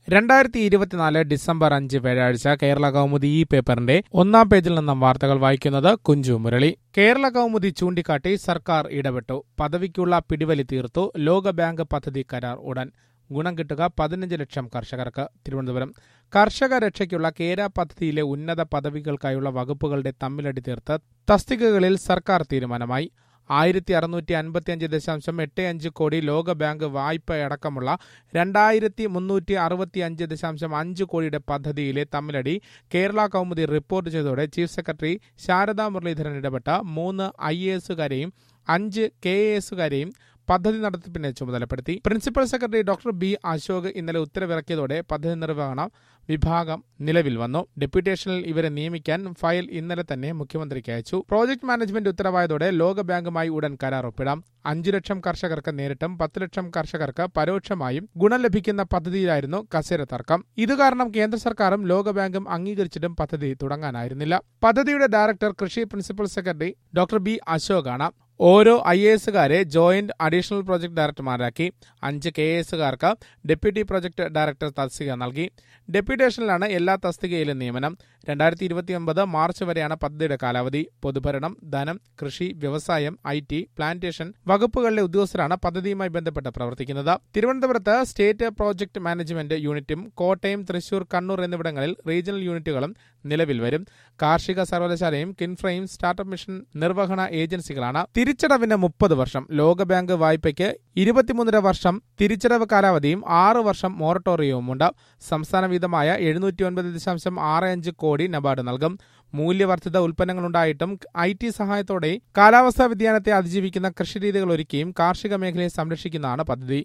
രണ്ടായിരത്തി ഇരുപത്തിനാല് ഡിസംബർ അഞ്ച് വ്യാഴാഴ്ച കേരള കൗമുദി ഈ പേപ്പറിന്റെ ഒന്നാം പേജിൽ നിന്നും വാർത്തകൾ വായിക്കുന്നത് കുഞ്ചു മുരളി കേരള കൗമുദി ചൂണ്ടിക്കാട്ടി സർക്കാർ ഇടപെട്ടു പദവിക്കുള്ള പിടിവലി തീർത്തു ലോകബാങ്ക് പദ്ധതി കരാർ ഉടൻ ഗുണം കിട്ടുക പതിനഞ്ച് ലക്ഷം കർഷകർക്ക് തിരുവനന്തപുരം കർഷക രക്ഷയ്ക്കുള്ള കേര പദ്ധതിയിലെ ഉന്നത പദവികൾക്കായുള്ള വകുപ്പുകളുടെ തമ്മിലടി തീർത്ത് തസ്തികകളിൽ സർക്കാർ തീരുമാനമായി ആയിരത്തി അറുന്നൂറ്റി അൻപത്തിയഞ്ച് ദശാംശം എട്ട് അഞ്ച് കോടി ലോകബാങ്ക് വായ്പയടക്കമുള്ള രണ്ടായിരത്തി മുന്നൂറ്റി അറുപത്തി അഞ്ച് ദശാംശം അഞ്ച് കോടിയുടെ പദ്ധതിയിലെ തമ്മിലടി കേരള കൗമുദി റിപ്പോർട്ട് ചെയ്തതോടെ ചീഫ് സെക്രട്ടറി ശാരദാ മുരളീധരൻ ഇടപെട്ട മൂന്ന് ഐ എ എസുകാരെയും അഞ്ച് കെ എ എസുകാരെയും പദ്ധതി നടത്തിപ്പിനെ ചുമതലപ്പെടുത്തി principal secretary doctor B Ashok ഇന്നലെ ഉത്തരവിറക്കിയതോടെ പദ്ധതി നിർവഹണ വിഭാഗം നിലവിൽ വന്നു ഡെപ്യൂട്ടേഷനിൽ ഇവരെ നിയമിക്കാൻ ഫയൽ ഇന്നലെ തന്നെ മുഖ്യമന്ത്രിക്ക് അയച്ചു പ്രോജക്ട് മാനേജ്മെന്റ് ഉത്തരവായതോടെ ലോകബാങ്കുമായി ഉടൻ കരാർ ഒപ്പിടാം അഞ്ചു ലക്ഷം കർഷകർക്ക് നേരിട്ടും പത്ത് ലക്ഷം കർഷകർക്ക് പരോക്ഷമായും ഗുണം ലഭിക്കുന്ന പദ്ധതിയിലായിരുന്നു കസേര തർക്കം ഇത് കാരണം കേന്ദ്ര സർക്കാരും ലോകബാങ്കും അംഗീകരിച്ചിട്ടും പദ്ധതി തുടങ്ങാനായിരുന്നില്ല പദ്ധതിയുടെ ഡയറക്ടർ കൃഷി പ്രിൻസിപ്പൽ സെക്രട്ടറി ഡോക്ടർ ബി അശോകാണ് ഓരോ ഐ എ എസുകാരെ ജോയിന്റ് അഡീഷണൽ പ്രോജക്ട് ഡയറക്ടർമാരാക്കി അഞ്ച് കെ എസുകാർക്ക് ഡെപ്യൂട്ടി പ്രോജക്ട് ഡയറക്ടർ തസ്തിക നൽകി ഡെപ്യൂട്ടേഷനിലാണ് എല്ലാ തസ്തികയിലും നിയമനം രണ്ടായിരത്തി ഇരുപത്തിയൊമ്പത് മാർച്ച് വരെയാണ് പദ്ധതിയുടെ കാലാവധി പൊതുഭരണം ധനം കൃഷി വ്യവസായം ഐ ടി പ്ലാന്റേഷൻ വകുപ്പുകളിലെ ഉദ്യോഗസ്ഥരാണ് പദ്ധതിയുമായി ബന്ധപ്പെട്ട് പ്രവർത്തിക്കുന്നത് തിരുവനന്തപുരത്ത് സ്റ്റേറ്റ് പ്രോജക്ട് മാനേജ്മെന്റ് യൂണിറ്റും കോട്ടയം തൃശൂർ കണ്ണൂർ എന്നിവിടങ്ങളിൽ റീജിയണൽ യൂണിറ്റുകളും നിലവിൽ വരും കാർഷിക സർവകലാശാലയും കിൻഫ്രയും സ്റ്റാർട്ടപ്പ് മിഷൻ നിർവഹണ ഏജൻസികളാണ് തിരിച്ചടവിന് മുപ്പത് വർഷം ലോകബാങ്ക് വായ്പയ്ക്ക് ഇരുപത്തിമൂന്നര വർഷം തിരിച്ചടവ് കാലാവധിയും ആറ് വർഷം മൊറട്ടോറിയവുമുണ്ട് സംസ്ഥാന വീതമായ എഴുന്നൂറ്റി ഒൻപത് ദശാംശം ആറ് അഞ്ച് കോടി നബാർഡ് നൽകും മൂല്യവർദ്ധിത ഉൽപ്പന്നങ്ങളുണ്ടായിട്ടും ഐ ടി സഹായത്തോടെ കാലാവസ്ഥാ വ്യതിയാനത്തെ അതിജീവിക്കുന്ന കൃഷിരീതികൾ ഒരുക്കിയും കാർഷിക മേഖലയെ സംരക്ഷിക്കുന്നതാണ് പദ്ധതി